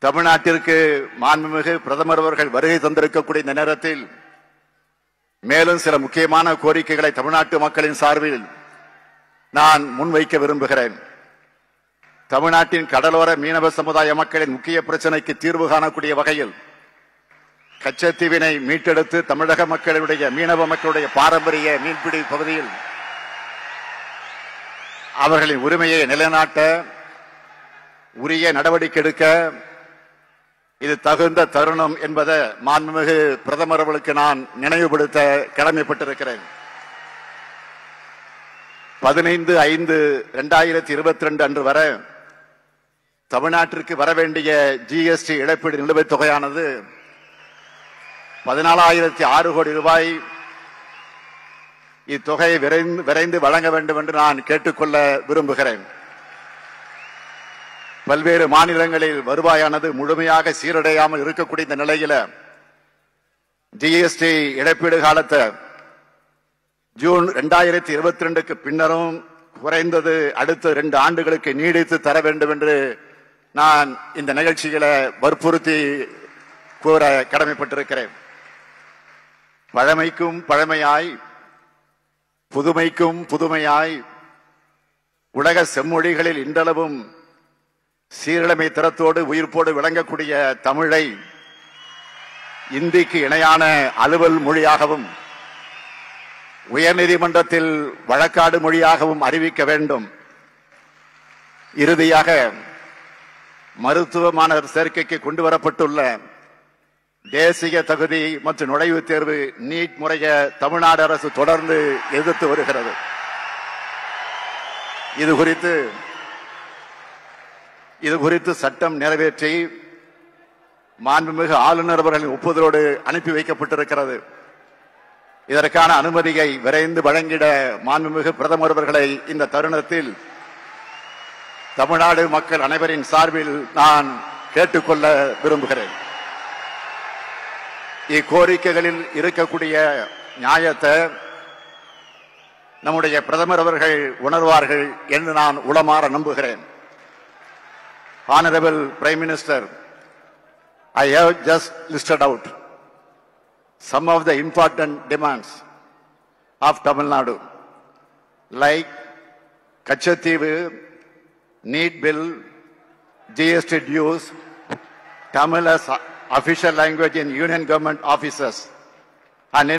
தமிழ்நாட்டிற்கு மாண்புமிகு பிரதமர் அவர்கள் வருகை தந்திருக்கக்கூடிய இந்த நேரத்தில் மேலும் சில முக்கியமான கோரிக்கைகளை தமிழ்நாட்டு மக்களின் சார்பில் நான் முன்வைக்க விரும்புகிறேன் தமிழ்நாட்டின் கடலோர மீனவ சமுதாய மக்களின் முக்கிய பிரச்சனைக்கு தீர்வு காணக்கூடிய வகையில் கச்சத்தீவினை மீட்டெடுத்து தமிழக மக்களுடைய மீனவ மக்களுடைய பாரம்பரிய மீன்பிடி பகுதியில் அவர்களின் உரிமையை நிலைநாட்ட உரிய நடவடிக்கை எடுக்க இது தகுந்த தருணம் என்பதை மாண்புமிகு பிரதமர் அவர்களுக்கு நான் நினைவுபடுத்த கடமைப்பட்டிருக்கிறேன் பதினைந்து ஐந்து இரண்டாயிரத்தி இருபத்தி ரெண்டு அன்று வரை தமிழ்நாட்டிற்கு வர வேண்டிய ஜிஎஸ்டி இழப்பீடு நிலுவைத் தொகையானது பதினாலாயிரத்தி ஆறு கோடி ரூபாய் இத்தொகையை விரைந்து விரைந்து வழங்க வேண்டும் என்று நான் கேட்டுக்கொள்ள விரும்புகிறேன் பல்வேறு மாநிலங்களில் வருவாயானது முழுமையாக சீரடையாமல் இருக்கக்கூடிய இந்த நிலையில ஜிஎஸ்டி இழப்பீடு காலத்தை ஜூன் இரண்டாயிரத்தி இருபத்தி ரெண்டுக்கு பின்னரும் குறைந்தது அடுத்த ரெண்டு ஆண்டுகளுக்கு நீடித்து தர வேண்டும் என்று நான் இந்த நிகழ்ச்சிகளை வற்புறுத்தி கூற கடமைப்பட்டிருக்கிறேன் பழமைக்கும் பழமையாய் புதுமைக்கும் புதுமையாய் உலக செம்மொழிகளில் இன்றளவும் சீரழமை திறத்தோடு உயிர்ப்போடு விளங்கக்கூடிய தமிழை இந்திக்கு இணையான அலுவல் மொழியாகவும் உயர்நீதிமன்றத்தில் வழக்காடு மொழியாகவும் அறிவிக்க வேண்டும் இறுதியாக மருத்துவ மாணவர் சேர்க்கைக்கு கொண்டு வரப்பட்டுள்ள தேசிய தகுதி மற்றும் நுழைவுத் தேர்வு நீட் முறைய தமிழ்நாடு அரசு தொடர்ந்து எதிர்த்து வருகிறது இது குறித்து இது குறித்து சட்டம் நிறைவேற்றி மாண்புமிகு ஆளுநர் அவர்களின் ஒப்புதலோடு அனுப்பி வைக்கப்பட்டிருக்கிறது இதற்கான அனுமதியை விரைந்து வழங்கிட மாண்புமிகு பிரதமர் அவர்களை இந்த தருணத்தில் தமிழ்நாடு மக்கள் அனைவரின் சார்பில் நான் கேட்டுக்கொள்ள விரும்புகிறேன் இக்கோரிக்கைகளில் இருக்கக்கூடிய நியாயத்தை நம்முடைய பிரதமர் அவர்கள் உணர்வார்கள் என்று நான் உளமாற நம்புகிறேன் Honorable Prime Minister, I have just listed out some of the important demands of Tamil Nadu, like Kachativu, NEET bill, GST dues, Tamil as official language in union government offices, and